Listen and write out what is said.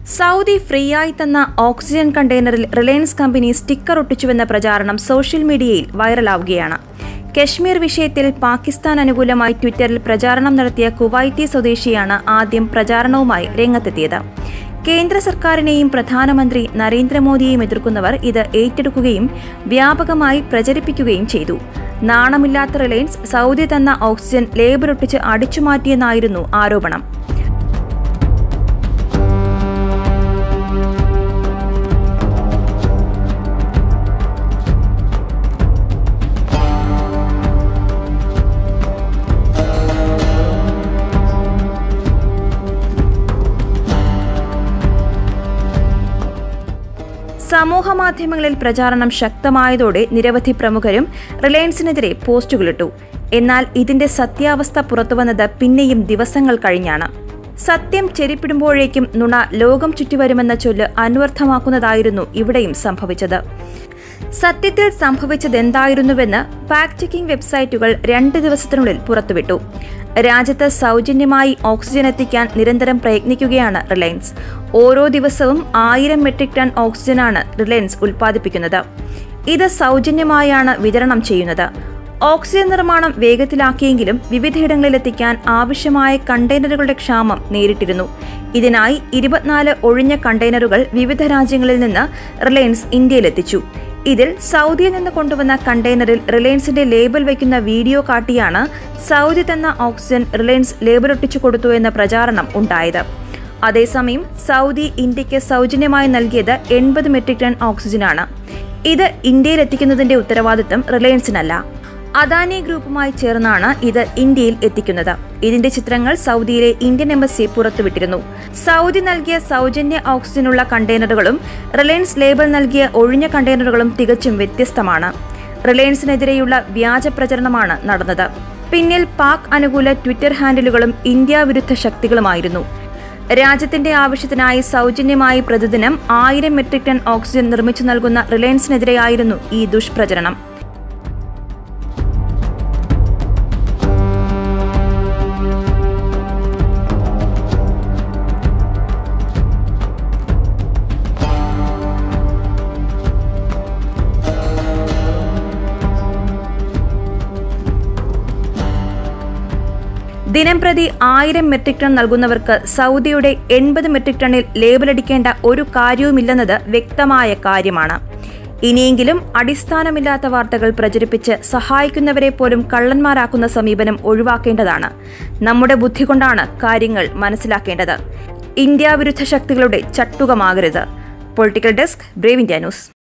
Saudi ഫ്രീയായി തന്ന oxygen കണ്ടെയ്നറിൽ റിലയൻസ് കമ്പനി സ്റ്റിക്കർ ഒട്ടിച്ചുവെന്ന പ്രചാരണം സോഷ്യൽ മീഡിയയിൽ വൈറലാവുകയാണ് കശ്മീർ വിഷയത്തിൽ പാകിസ്ഥാൻ അനുകൂലമായി ട്വിറ്ററിൽ പ്രചാരണം നടത്തിയ കുവൈറ്റി സ്വദേശിയാണ് ആദ്യം പ്രചാരണവുമായി രംഗത്തെത്തിയത് കേന്ദ്ര സർക്കാരിനെയും പ്രധാനമന്ത്രി നരേന്ദ്രമോദിയെയും എതിർക്കുന്നവർ ഇത് ഏറ്റെടുക്കുകയും വ്യാപകമായി പ്രചരിപ്പിക്കുകയും ചെയ്തു നാണമില്ലാത്ത റിലയൻസ് സൗദി തന്ന ഓക്സിജൻ ലേബലൊട്ടിച്ച് അടിച്ചുമാറ്റിയെന്നായിരുന്നു ആരോപണം സമൂഹമാധ്യമങ്ങളിൽ പ്രചാരണം ശക്തമായതോടെ നിരവധി പ്രമുഖരും റിലയൻസിനെതിരെ പോസ്റ്റുകളിട്ടു എന്നാൽ ഇതിന്റെ സത്യാവസ്ഥ പുറത്തുവന്നത് പിന്നെയും ദിവസങ്ങൾ കഴിഞ്ഞാണ് സത്യം ചെരിപ്പിടുമ്പോഴേക്കും നുണ ലോകം ചുറ്റിവരുമെന്ന ചൊല്ല് അന്വർത്ഥമാക്കുന്നതായിരുന്നു ഇവിടെയും സംഭവിച്ചത് സത്യത്തിൽ സംഭവിച്ചതെന്തായിരുന്നുവെന്ന് ഫാക്ട് ചെക്കിംഗ് വെബ്സൈറ്റുകൾ രണ്ട് ദിവസത്തിനുള്ളിൽ പുറത്തുവിട്ടു രാജ്യത്ത് സൗജന്യമായി ഓക്സിജൻ എത്തിക്കാൻ നിരന്തരം പ്രയത്നിക്കുകയാണ് റിലയൻസ് ഓരോ ദിവസവും ആയിരം മെട്രിക് ടൺ ഓക്സിജനാണ് റിലയൻസ് ഉൽപ്പാദിപ്പിക്കുന്നത് ഇത് സൗജന്യമായാണ് വിതരണം ചെയ്യുന്നത് ഓക്സിജൻ നിർമ്മാണം വേഗത്തിലാക്കിയെങ്കിലും വിവിധയിടങ്ങളിലെത്തിക്കാൻ ആവശ്യമായ കണ്ടെയ്നറുകളുടെ ക്ഷാമം നേരിട്ടിരുന്നു ഇതിനായി ഇരുപത്തിനാല് ഒഴിഞ്ഞ കണ്ടെയ്നറുകൾ വിവിധ രാജ്യങ്ങളിൽ നിന്ന് റിലയൻസ് ഇന്ത്യയിലെത്തിച്ചു ഇതിൽ സൗദിയിൽ നിന്ന് കൊണ്ടുവന്ന കണ്ടെയ്നറിൽ റിലയൻസിന്റെ ലേബൽ വയ്ക്കുന്ന വീഡിയോ കാട്ടിയാണ് സൗദി തന്ന ഓക്സിജൻ റിലയൻസ് ലേബലൊട്ടിച്ചു കൊടുത്തു എന്ന പ്രചാരണം ഉണ്ടായത് അതേസമയം സൗദി ഇന്ത്യക്ക് സൗജന്യമായി നൽകിയത് എൺപത് മെട്രിക് ടൺ ഓക്സിജനാണ് ഇത് ഇന്ത്യയിൽ എത്തിക്കുന്നതിന്റെ ഉത്തരവാദിത്തം റിലയൻസിനല്ല അദാനി ഗ്രൂപ്പുമായി ചേർന്നാണ് ഇത് ഇന്ത്യയിൽ എത്തിക്കുന്നത് ഇതിന്റെ ചിത്രങ്ങൾ സൗദിയിലെ ഇന്ത്യൻ എംബസി പുറത്തുവിട്ടിരുന്നു സൗദി നൽകിയ സൗജന്യ ഓക്സിജനുള്ള കണ്ടെയ്നറുകളും റിലയൻസ് ലേബൽ നൽകിയ ഒഴിഞ്ഞ കണ്ടെയ്നറുകളും തികച്ചും വ്യത്യസ്തമാണ് റിലയൻസിനെതിരെയുള്ള വ്യാജ പ്രചരണമാണ് നടന്നത് പിന്നിൽ പാക് അനുകൂല ട്വിറ്റർ ഹാൻഡിലുകളും ഇന്ത്യ വിരുദ്ധ ശക്തികളുമായിരുന്നു രാജ്യത്തിന്റെ ആവശ്യത്തിനായി സൗജന്യമായി പ്രതിദിനം ആയിരം മെട്രിക് ടൺ ഓക്സിജൻ നിർമ്മിച്ചു നൽകുന്ന റിലയൻസിനെതിരെയായിരുന്നു ഈ ദുഷ്പ്രചരണം ദിനംപ്രതി ആയിരം മെട്രിക് ടൺ നൽകുന്നവർക്ക് സൗദിയുടെ എൺപത് മെട്രിക് ടണ്ണിൽ ലേബലടിക്കേണ്ട ഒരു കാര്യവുമില്ലെന്നത് വ്യക്തമായ കാര്യമാണ് ഇനിയെങ്കിലും അടിസ്ഥാനമില്ലാത്ത വാർത്തകൾ പ്രചരിപ്പിച്ച് സഹായിക്കുന്നവരെ പോലും കള്ളന്മാരാക്കുന്ന സമീപനം ഒഴിവാക്കേണ്ടതാണ് നമ്മുടെ ബുദ്ധി കൊണ്ടാണ് കാര്യങ്ങൾ മനസ്സിലാക്കേണ്ടത് ഇന്ത്യ വിരുദ്ധ ശക്തികളുടെ ചട്ടുകമാകരുത് political desk brave India news